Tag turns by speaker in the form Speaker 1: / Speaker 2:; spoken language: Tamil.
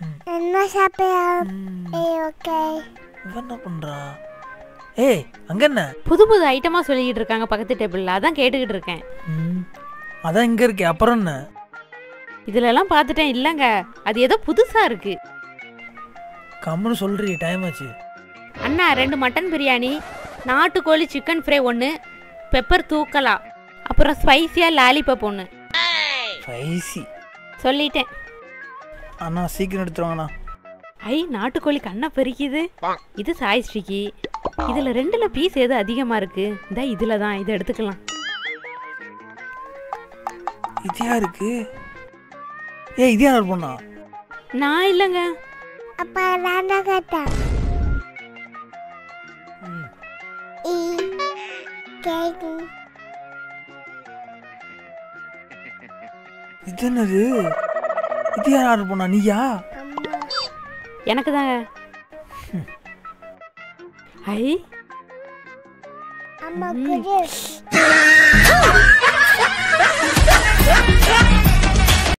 Speaker 1: என்ன சாப்பிடலாம்
Speaker 2: ம்,
Speaker 1: ஏய் ஓகே
Speaker 2: இவ என்ன பண்றா ஏய் அங்க என்ன
Speaker 3: புது புது ஐட்டமாக சொல்லிக்கிட்டு இருக்காங்க பக்கத்து டேபிளில் அதான் கேட்டுக்கிட்டு இருக்கேன்
Speaker 2: ம், அதான் இங்க இருக்கே அப்புறம் என்ன
Speaker 3: இதுலலாம் பார்த்துட்டேன் இல்லைங்க அது ஏதோ புதுசாக இருக்கு
Speaker 2: கம்முன்னு சொல்றீ டைம் ஆச்சு
Speaker 3: அண்ணா ரெண்டு மட்டன் பிரியாணி நாட்டுக்கோழி சிக்கன் ஃப்ரை ஒன்று பெப்பர் தூக்கலா அப்புறம் ஸ்பைசியாக லாலிபப் ஒன்று
Speaker 2: ஸ்பைசி
Speaker 3: சொல்லிட்டேன்
Speaker 2: அண்ணா சீக்கிரம் எடுத்துருவாங்கண்ணா
Speaker 3: ஐ நாட்டுக்கோழி கண்ணை பறிக்குது இது சாய் ஸ்ரீக்கு இதில் ரெண்டில் பீஸ் எது அதிகமாக இருக்கு இந்த இதில் தான் இதை எடுத்துக்கலாம்
Speaker 2: இது யாருக்கு ஏய் இது யார் பொண்ணா
Speaker 3: நான் இல்லைங்க
Speaker 1: அப்பா நான் தான் கேட்டேன்
Speaker 2: ம்,
Speaker 1: ஈ கேக்கு
Speaker 2: இது என்னது இது யார் ஆர்டர் பண்ணா நீயா
Speaker 1: அம்மா
Speaker 3: எனக்கு தாங்க ஐ
Speaker 1: அம்மா குடு